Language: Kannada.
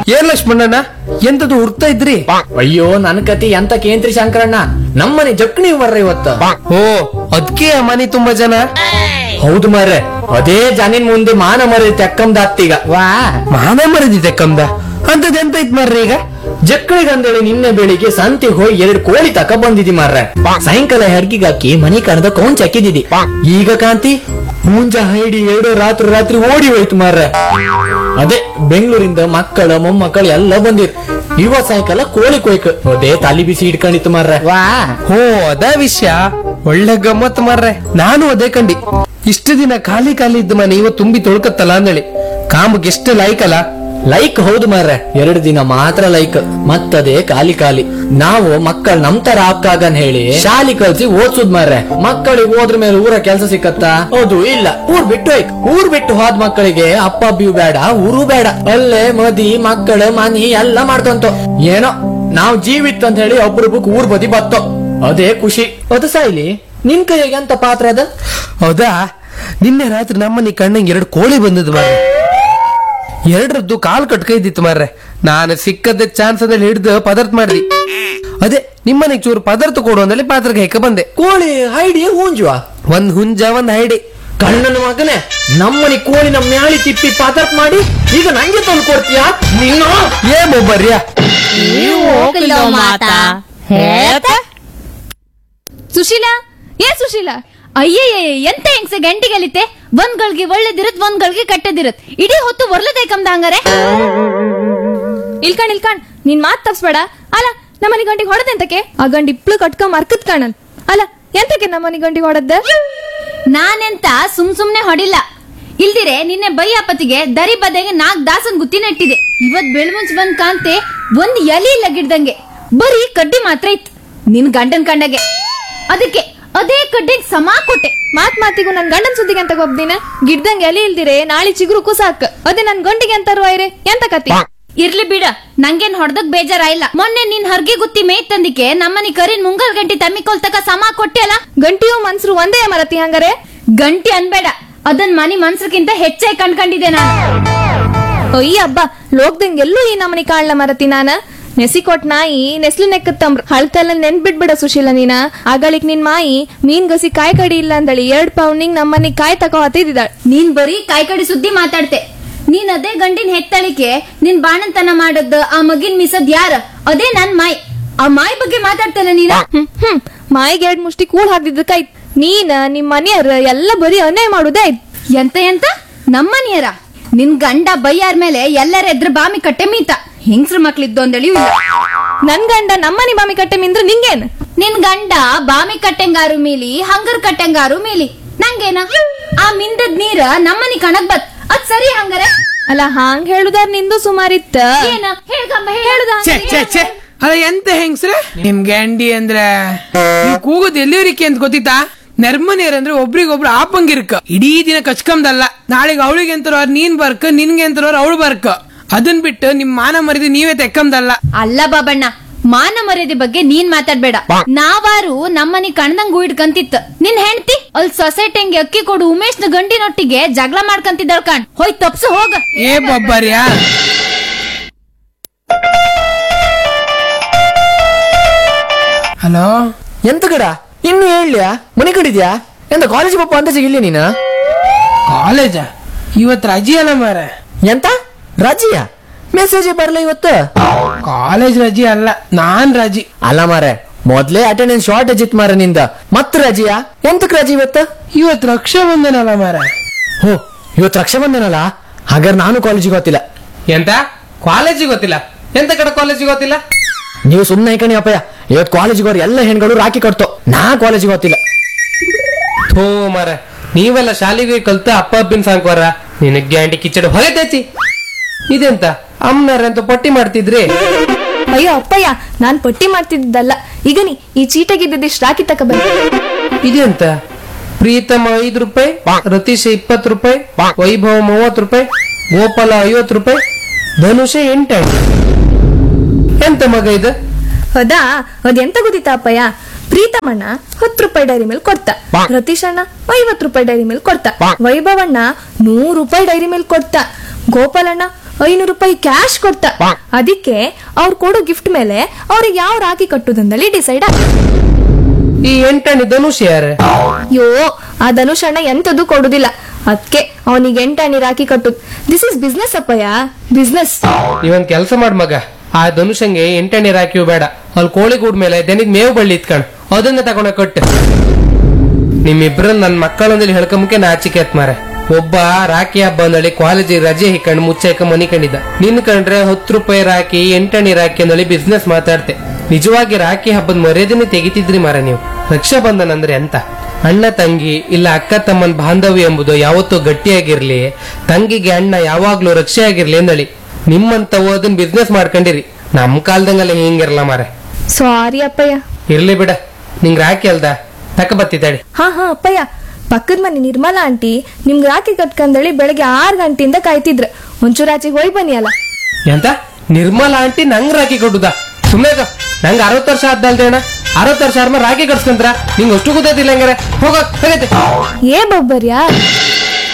ಏನ್ ಲಕ್ಷ್ಮಣ್ಣಣ್ಣ ಎಂತದು ಹುಡ್ತಾ ಇದ್ರಿ ಅಯ್ಯೋ ನನ್ ಕತಿ ಎಂತ ಕೇಂದ್ರಿ ಶಂಕರಣ್ಣ ನಮ್ಮನೆ ಜಕ್ಣಿ ಬರ್ರ ಇವತ್ತ ಓ ಅದ್ಕೆ ಆ ಮನೆ ತುಂಬಾ ಜನ ಹೌದು ಮಾರ್ರೆ ಅದೇ ಜನಿನ್ ಮುಂದೆ ಮಾನ ಮರಿ ತೆಕ್ಕಂದ ಅತ್ತೀಗ ವಾ ಮಾನ ಮರದಿದೆ ಕಮ್ದ ಅಂತದ್ ಎಂತ ಇತ್ ಮಾರ್ರಿ ಈಗ ಜಕ್ಕಳಿಗಂದೇಳಿ ನಿನ್ನೆ ಬೆಳಿಗ್ಗೆ ಸಂತೆಗೆ ಹೋಗಿ ಎರಡು ಕೋಳಿ ತಕ ಬಂದಿದಿ ಮಾರ್ರೆ ಸಾಯಂಕಾಲ ಹೆರ್ಗಿಗೆ ಹಾಕಿ ಮನಿ ಕಣದ ಕೌಂಚ್ ಹಾಕಿದಿದಿ ಈಗ ಕಾಂತಿ ಮುಂಜ ಹೈಡಿ ಎರಡು ರಾತ್ರಿ ರಾತ್ರಿ ಓಡಿ ಹೋಯ್ತು ಮಾರ್ರೆ ಅದೇ ಬೆಂಗಳೂರಿಂದ ಮಕ್ಕಳ ಮೊಮ್ಮಕ್ಕಳು ಎಲ್ಲ ಬಂದಿರ್ ಇವತ್ ಸಾಯಂಕಾಲ ಕೋಳಿ ಕೊಯ್ಕ ಅದೇ ತಲಿ ಬಿಸಿ ಇಟ್ಕೊಂಡಿತ್ತು ಮಾರ್ರೆ ವಾ ಹೋ ಅದ ವಿಷಯ ಒಳ್ಳೆ ಗಮ್ಮತ್ ಮಾರ್ರೆ ನಾನು ಅದೇ ಕಂಡಿ ಇಷ್ಟು ದಿನ ಖಾಲಿ ಖಾಲಿ ಇದ್ದ ಮನೆ ಇವತ್ತು ತುಂಬಿ ತೊಳ್ಕತ್ತಲ್ಲ ಅಂದೇಳಿ ಕಾಮಗ್ ಎಷ್ಟು ಲಾಯ್ಕಲ್ಲ ಲೈಕ್ ಹೌದು ಮಾರ್ರೆ ಎರಡು ದಿನ ಮಾತ್ರ ಲೈಕ್ ಮತ್ತದೇ ಖಾಲಿ ಖಾಲಿ ನಾವು ಮಕ್ಕಳು ನಮ್ ತರ ಆಗ್ತಾಗನ್ ಹೇಳಿ ಶಾಲಿ ಕಲ್ಸಿ ಓದ್ಸುದ್ ಮಾರ್ರೆ ಮಕ್ಕಳಿಗೆ ಹೋದ್ರ ಮೇಲೆ ಊರ ಕೆಲಸ ಸಿಕ್ಕತ್ತಾ ಹೌದು ಇಲ್ಲ ಊರ್ ಬಿಟ್ಟು ಹೋಯ್ಕ್ ಊರ್ ಬಿಟ್ಟು ಹೋದ್ ಮಕ್ಕಳಿಗೆ ಅಪ್ಪ ಅಬ್ಬಿಯು ಬೇಡ ಊರು ಬೇಡ ಅಲ್ಲೇ ಮದಿ ಮಕ್ಕಳು ಮನಿ ಎಲ್ಲ ಮಾಡ್ಕೊಂತ ಏನೋ ನಾವ್ ಜೀವಿತ್ ಅಂತ ಹೇಳಿ ಒಬ್ರೊಬ್ಬಕ್ ಊರ್ ಬದಿ ಬತ್ತೋ ಅದೇ ಖುಷಿ ಅದು ಸಾಯ್ಲಿ ನಿನ್ ಕೈಯಾಗ ಎಂತ ಪಾತ್ರ ಅದ ಹೌದಾ ನಿನ್ನೆ ರಾತ್ರಿ ನಮ್ಮನೆ ಕಣ್ಣಂಗೆ ಎರಡು ಕೋಳಿ ಬಂದದ್ದು ಮಾರ್ರೆ ಎರಡರದ್ದು ಕಾಲ್ ಕಟ್ಕೈದಿತ್ತು ಮಾರ್ರೆ ನಾನು ಸಿಕ್ಕದ ಚಾನ್ಸ್ ಅದಲ್ಲಿ ಹಿಡ್ದು ಪದಾರ್ಥ ಮಾಡ್ದಿ ಅದೇ ನಿಮ್ಮನೆಗೆ ಚೂರು ಪದಾರ್ಥ ಕೊಡು ಅಂದಲ್ಲಿ ಪಾತ್ರಕ್ಕೆ ಹೆಕ್ಕ ಬಂದೆ ಕೋಳಿ ಹೈಡಿ ಹೂಂಜುವ ಒಂದ್ ಹುಂಜ ಒಂದ್ ಹೈಡಿ ಕಣ್ಣನ ಮಗನೇ ನಮ್ಮನಿ ಕೋಳಿನ ಮ್ಯಾಳಿ ತಿಪ್ಪಿ ಪಾತರ್ಪ್ ಮಾಡಿ ಈಗ ನಂಗೆ ತಂದು ಕೊಡ್ತೀಯಾ ನಿನ್ನ ಏ ಮೊಬ್ಬರ್ಯಾ ನೀವು ಹೋಗಿಲ್ಲ ಮಾತಾ ಹೇಳ್ತ ಸುಶೀಲಾ ಏ ಸುಶೀಲಾ ಅಯ್ಯಯ್ಯ ಎಂತ ಹೆಂಗ್ಸ ಗಂಟಿಗಲಿತೆ ಒಂದ್ಗಳಿಗೆ ಒಳ್ಳೇದಿರತ್ ಒಂದ್ಗಳಿಗೆ ಕಟ್ಟದಿರತ್ ಇಡೀ ಹೊತ್ತು ಒರ್ಲದೆ ಕಮ್ದ ಹಂಗಾರೆ ಇಲ್ಕಣ್ ಇಲ್ಕಣ್ ನಿನ್ ಮಾತ್ ತಪ್ಸ್ಬೇಡ ಅಲ್ಲ ನಮ್ಮನಿ ಗಂಟಿಗೆ ಹೊಡೆದೆಂತಕ್ಕೆ ಆ ಗಂಡಿ ಇಪ್ಳು ಕಟ್ಕ ಮರ್ಕತ್ ಕಾಣಲ್ ಅಲ್ಲ ಎಂತಕ್ಕೆ ನಮ್ಮನಿ ಗಂಟಿಗೆ ಹೊಡೆದ ನಾನೆಂತ ಸುಮ್ ಸುಮ್ನೆ ಹೊಡಿಲ್ಲ ಇಲ್ದಿರೆ ನಿನ್ನೆ ಬೈಯಪ್ಪತಿಗೆ ದರಿ ಬದೆಗೆ ನಾಕ್ ದಾಸನ್ ಗುತ್ತಿ ನೆಟ್ಟಿದೆ ಇವತ್ ಬೆಳ್ಮುಂಚ್ ಬಂದ್ ಕಾಂತೆ ಒಂದ್ ಎಲಿ ಇಲ್ಲ ಗಿಡ್ದಂಗೆ ಬರೀ ಕಡ್ಡಿ ಮಾತ್ರ ಇತ್ತು ನಿನ್ ಗಂಡನ್ ಕಂಡಗೆ ಅದಕ್ಕೆ ಅದೇ ಕಡ್ಡಿಗೆ ಸಮ ಕೊಟ್ಟೆ ಮಾತ್ ಮಾತಿಗೂ ನನ್ ಗಂಡನ್ ಸುದ್ದಿಗೆ ಅಂತ ಒಬ್ದಿನ ಗಿಡ್ದಂಗೆ ಎಲಿ ಇಲ್ದಿರೆ ನಾಳೆ ಚಿಗುರು ಕುಸಾಕ್ ಅದೇ ನನ್ ಗಂಟಿಗೆ ಅಂತಾರು ಐರೆ ಎಂತ ಕತಿ ಇರ್ಲಿ ಬಿಡ ನಂಗೇನ್ ಹೊಡ್ದಕ್ ಬೇಜಾರಾಯಿಲ್ಲ ಮೊನ್ನೆ ನಿನ್ ಹರ್ಗೆ ಗುತ್ತಿ ಮೇಯ್ ತಂದಿಕೆ ನಮ್ಮನಿ ಕರಿನ್ ಮುಂಗಲ್ ಗಂಟಿ ತಮ್ಮಿಕೊಲ್ ತಕ ಸಮ ಕೊಟ್ಟೆ ಅಲ್ಲ ಗಂಟಿಯು ಮನ್ಸರು ಒಂದೇ ಮರತಿ ಹಂಗಾರೆ ಗಂಟಿ ಅನ್ಬೇಡ ಅದನ್ ಮನಿ ಮನ್ಸಕ್ಕಿಂತ ಹೆಚ್ಚಾಗಿ ಕಂಡ್ಕೊಂಡಿದ್ದೆ ನಾನು ಅಯ್ಯ ಹಬ್ಬ ಲೋಕ್ದಂಗ್ ಎಲ್ಲೂ ಈ ನಮ್ಮನಿ ಕಾಣ್ಲ ಮರತಿ ನಾನ ನೆಸಿ ಕೊಟ್ ನಾಯಿ ನೆಸ್ಲು ನೆಕ್ಕತ್ತಂಬ್ರ ಹಳ್ತೆಲ್ಲ ನೆನ್ಬಿಡ್ಬಿಡ ಸುಶೀಲ ನೀನ ಆಗಳಿಕ್ ನಿನ್ ಮಾಯಿ ಮೀನ್ ಗಸಿ ಕಾಯಿ ಕಡಿ ಇಲ್ಲ ಅಂದಳಿ ಎರಡ್ ಪೌಂಡಿಂಗ್ ನಮ್ಮನಿ ಕಾಯಿ ತಕೋ ಹತ್ತಿದ್ದಾಳ ನೀನ್ ಬರೀ ಕಾಯಿ ಕಡಿ ಸುದ್ದಿ ಮಾತಾಡ್ತೆ ನೀನ್ ಅದೇ ಗಂಡಿನ ಹೆತ್ತಳಿಕೆ ನಿನ್ ಬಾಣಂತನ ಮಾಡದ್ ಆ ಮಗಿನ್ ಮಿಸದ್ ಯಾರ ಅದೇ ನನ್ ಮಾಯ್ ಆ ಮಾಯ್ ಬಗ್ಗೆ ಮಾತಾಡ್ತೇನೆ ನೀನ ಹ್ಮ್ ಹ್ಮ್ ಮಾಯಿಗೆ ಎರಡ್ ಮುಷ್ಟಿ ಕೂಳ್ ಹಾಕ್ದಿದ್ದಕ್ಕಾಯ್ತ್ ನೀನ ನಿಮ್ ಮನೆಯವ್ರ ಎಲ್ಲ ಬರೀ ಅನ್ಯಾಯ ಮಾಡುದೇ ಆಯ್ತ್ ಎಂತ ಎಂತ ನಮ್ಮನಿಯರ ನಿನ್ ಗಂಡ ಬೈಯಾರ್ ಮೇಲೆ ಎಲ್ಲರ ಎದ್ರ ಬಾಮಿ ಕಟ್ಟೆ ಮೀತ ಹೆಂಗ್ಸ್ರ ಮಕ್ಳಿದ್ದು ಅಂದಳಿಯೂ ಇಲ್ಲ ನನ್ ಗಂಡ ನಮ್ಮನಿ ಬಾಮಿ ಕಟ್ಟೆ ಮಿಂದ್ರ ನಿಂಗೇನ್ ನಿನ್ ಗಂಡ ಬಾಮಿ ಕಟ್ಟೆಂಗಾರು ಮೀಲಿ ಹಂಗರ್ ಕಟ್ಟೆಂಗಾರು ಮೀಲಿ ನಂಗೇನ ಆ ಮಿಂದದ್ ನೀರ ನಮ್ಮನಿ ಕಣಕ್ ಬತ್ ಅದ್ ಸರಿ ಹಂಗಾರೆ ಅಲ್ಲ ಹಾಂಗ್ ಹೇಳುದಾರ್ ನಿಂದು ಸುಮಾರಿತ್ತ ಏನ ಹೇಳ್ಕಂಬ ಹೇಳುದ ಛೆ ಛೆ ಛೆ ಅದ ಎಂತ ಹೆಂಗ್ಸ್ರೆ ನಿಮ್ ಗಂಡಿ ಅಂದ್ರೆ ನೀವು ಕೂಗೋದು ಎಲ್ಲಿವರಿಕೆ ಅಂತ ಗೊತ್ತಿತ್ತಾ ನೆರ್ಮನಿಯರ್ ಅಂದ್ರೆ ಒಬ್ರಿಗೊಬ್ರು ಆಪಂಗಿರ್ಕ ಇಡೀ ದಿನ ಕಚ್ಕಂದಲ್ಲ ನಾಳೆಗೆ ಅವಳಿಗೆ ಅಂತರೋರ್ ನೀನ್ ಬರ್ಕ ನಿನ್ಗೆ ಅಂತರೋರ್ ಅವಳು ಬರ್ಕ ಅದನ್ ಬಿಟ್ಟು ನಿಮ್ ಮಾನ ಮರಿದಿ ನೀವೇ ತೆಕ್ಕಂದಲ್ಲ ಅಲ್ಲ ಬಾಬಣ್ಣ ಮಾನ ಮರ್ಯಾದೆ ಬಗ್ಗೆ ನೀನ್ ಮಾತಾಡ್ಬೇಡ ನಾವಾರು ನಮ್ಮನಿ ಕಣ್ದಂಗ್ ಇಡ್ಕಂತಿತ್ತ ನಿನ್ ಹೆಂಡತಿ ಅಲ್ಲಿ ಸೊಸೈಟಿಂಗ್ ಅಕ್ಕಿ ಕೊಡು ಉಮೇಶ್ನ ಗಂಡಿನೊಟ್ಟಿಗೆ ಜಗಳ ಮಾಡ್ಕಂತಿದ್ದಾಳ್ ಕಣ್ ಹೋಯ್ ತಪ್ಸು ಹೋಗ ಏ ಬಬ್ಬರ್ಯಾ ಹಲೋ ಎಂತ ಕಡ ಇನ್ನು ಹೇಳ್ಲಿಯಾ ಮನೆ ಕಡಿದ್ಯಾ ಎಂತ ಕಾಲೇಜ್ ಪಪ್ಪ ಅಂತ ಸಿಗಿಲ್ಲ ನೀನು ಕಾಲೇಜ ಇವತ್ ರಜೆ ಅಲ್ಲ ಮಾರ ಎಂತ ರಜೆಯ ಮೆಸೇಜ್ ಬರಲ್ಲ ಇವತ್ತು ಕಾಲೇಜ್ ರಜೆ ಅಲ್ಲ ನಾನ್ ರಜೆ ಅಲ್ಲ ಮಾರೆ ಮೊದ್ಲೇ ಅಟೆಂಡೆನ್ಸ್ ಶಾರ್ಟೇಜ್ ಇತ್ತು ಮಾರ ನಿಂದ ಮತ್ ರಜೆಯಾ ಎಂತಕ್ ರಜೆ ಇವತ್ತು ಇವತ್ ರಕ್ಷಾ ಬಂಧನಲ್ಲ ಮಾರ ಹೋ ಇವತ್ತು ರಕ್ಷಾ ಬಂದನಲ್ಲ ಹಾಗಾದ್ರೆ ನಾನು ಕಾಲೇಜಿಗೆ ಗೊತ್ತಿಲ್ಲ ಎಂತ ಕಾಲೇಜಿಗೆ ಗೊತ್ತಿಲ್ಲ ಎಂತ ಕಡೆ ಕಾಲೇಜಿಗೆ ಗೊತ್ತಿಲ್ಲ ನೀವು ಸುಮ್ಮನೆ ಕಣಿ ಅಪ್ಪಯ್ಯ ಇವತ್ತು ಕಾಲೇಜಿಗೆ ಹೋರ್ ಎಲ್ಲ ಹೆಣ್ಗಳು ರಾಖಿ ಕಟ್ತೋ ನಾ ಕಾಲೇಜಿಗೆ ಗೊತ್ತಿಲ್ಲ ಥೋ ಮರ ನೀವೆಲ್ಲ ಶಾಲೆಗೆ ಕಲ್ತ ಅಪ್ಪ ಅಪ್ಪಿನ ಸಾಂಕ್ವಾರ ನಿನಗೆ ಗ್ಯಾಂಡಿ ಕಿಚಡಿ ಹೊಲೆ ತೆಚ್ಚಿ ಇದೆಂತ ಅಮ್ಮನರ ಅಂತ ಪಟ್ಟಿ ಮಾಡ್ತಿದ್ರಿ ಅಯ್ಯೋ ಅಪ್ಪಯ್ಯ ನಾನ್ ಪಟ್ಟಿ ಮಾಡ್ತಿದ್ದಲ್ಲ ಈಗ ನೀ ಈ ಚೀಟಗಿದ್ದಿಷ್ಟು ರಾಕಿ ತಕ ಬಂದೆ ಇದೆಂತ ಪ್ರೀತಮ ಐದು ರೂಪಾಯಿ ರತೀಶ್ ಇಪ್ಪತ್ತು ರೂಪಾಯಿ ವೈಭವ ಮೂವತ್ತು ರೂಪಾಯಿ ಗೋಪಾಲ ಐವತ್ತು ರೂಪಾಯಿ ಧನುಷ ಎಂಟು ಎಂತ ಮಗ ಇದು ಹೌದಾ ಅದೆಂತ ಗೊತ್ತಿತ್ತಾ ಅಪ್ಪಯ್ಯ ಪ್ರೀತಮಣ್ಣ ಹತ್ತು ರೂಪಾಯಿ ಡೈರಿ ಮೇಲೆ ಕೊಡ್ತಾ ರತೀಶ್ ಅಣ್ಣ ಐವತ್ ರೂಪಾಯಿ ಡೈರಿ ಮೇಲೆ ಕೊಡ್ತಾ ವೈಭವಣ್ಣ ನೂರು ರೂಪಾಯಿ ಡೈರಿ ಮೇಲೆ ಕೊಡ್ತಾ ಗೋಪಾಲಣ್ಣ ಐನೂರು ರೂಪಾಯಿ ಕ್ಯಾಶ್ ಕೊಡ್ತ ಅದಕ್ಕೆ ಅವ್ರು ಕೊಡೋ ಗಿಫ್ಟ್ ಮೇಲೆ ಅವ್ರಿಗೆ ಯಾವ ರಾಖಿ ಕಟ್ಟುದಂದಲ್ಲಿ ಡಿಸೈಡ್ ಆಗ ಈ ಎಂಟಣಿ ಧನುಷ್ ಯಾರ ಯೋ ಆ ಧನುಷ್ ಅಣ್ಣ ಎಂತದು ಕೊಡುದಿಲ್ಲ ಅದಕ್ಕೆ ಅವನಿಗೆ ಎಂಟಾಣಿ ರಾಖಿ ಕಟ್ಟುದ್ ದಿಸ್ ಇಸ್ ಬಿಸ್ನೆಸ್ ಅಪ್ಪಯ್ಯ ಬಿಸ್ನೆಸ್ ನೀವೊಂದ್ ಕೆಲಸ ಮಾಡ್ ಮಗ ಆ ಧನುಷಂಗೆ ಎಂಟಣಿ ರಾಕಿಯು ಬೇಡ ಅಲ್ಲಿ ಕೋಳಿ ಗೂಡ್ ಮೇಲೆ ದನಿಗ್ ಮೇವು ಬಳ್ಳಿ ಇತ್ಕಣ್ ಅದನ್ನ ತಗೊಂಡ ಕೊಟ್ಟು ನಿಮ್ಮಿಬ್ರಲ್ಲಿ ನನ್ ಮಕ್ಕಳೊಂದಿಗೆ ಹೇಳ್ಕೊಂಬಕ್ಕೆ ನಾಚಿಕೆ ಆತ್ ಮಾರೆ ಒಬ್ಬ ರಾಖಿ ಹಬ್ಬ ಅಂದಳಿ ಕಾಲೇಜಿಗೆ ರಜೆ ಹಿಕ್ಕಂಡು ಮುಚ್ಚೈಕ ಮನಿ ಕಂಡಿದ್ದ ನಿನ್ ಕಂಡ್ರೆ ಹತ್ತು ರೂಪಾಯಿ ರಾಖಿ ಎಂಟಣಿ ರಾಖಿ ಅಂದಳಿ ಬಿಸ್ನೆಸ್ ಮಾತಾಡ್ತೆ ನಿಜವಾಗಿ ರಾಖಿ ಹಬ್ಬದ ಮರ್ಯಾದೆನೆ ತೆಗಿತಿದ್ರಿ ಮಾರ ನೀವು ರಕ್ಷಾಬಂಧನ ಅಂದ್ರೆ ಎಂತ ಅಣ್ಣ ತಂಗಿ ಇಲ್ಲ ಅಕ್ಕ ತಮ್ಮನ್ ಬಾಂಧವ್ಯ ಎಂಬುದು ಯಾವತ್ತೂ ಗಟ್ಟಿಯಾಗಿರ್ಲಿ ತಂಗಿಗೆ ಅಣ್ಣ ಯಾವಾಗ್ಲೂ ರಕ್ಷೆ ಆಗಿರ್ಲಿ ಎಂದಳಿ ನಿಮ್ಮಂತವು ಅದನ್ನ ಬಿಸ್ನೆಸ್ ಮಾಡ್ಕೊಂಡಿರಿ ನಮ್ ಕಾಲ್ದಂಗಲ್ಲ ಹಿಂಗಿರಲ್ಲ ಮಾರೆ ಸಾರಿ ಅಪ್ಪಯ್ಯ ಇರ್ಲಿ ಬಿಡ ನಿಂಗ್ ರಾಖಿ ಅಲ್ದ ತಕ ಬತ್ತಿದ್ದಾಡಿ ಹಾ ಹಾ ಅಪ್ಪಯ್ಯ ಪಕ್ಕದ ಮನೆ ನಿರ್ಮಲಾ ಆಂಟಿ ನಿಮ್ಗೆ ರಾಖಿ ಕಟ್ಕಂದಳಿ ಬೆಳಗ್ಗೆ ಆರು ಗಂಟೆಯಿಂದ ಕಾಯ್ತಿದ್ರ ಒಂಚೂರು ಆಚೆಗೆ ಹೋಯ್ ಬನ್ನಿ ಅಲ್ಲ ಎಂತ ನಿರ್ಮಲಾ ಆಂಟಿ ನಂಗ್ ರಾಖಿ ಕೊಡುದ ಸುಮ್ಮನೆ ನಂಗೆ ಅರವತ್ತು ವರ್ಷ ಆದ್ದಲ್ದೆ ಅಣ್ಣ ಅರವತ್ತು ವರ್ಷ ಆದ್ಮೇಲೆ ರಾಖಿ ಕಟ್ಸ್ಕೊಂಡ್ರ ನಿಂಗ್ ಅಷ್ಟು ಗೊತ್ತಾಯ್ತಿಲ್ಲ ಹಂಗಾರೆ ಹೋಗ ಹೋಗೈತೆ ಏ ಬೊಬ್ಬರ್ಯಾ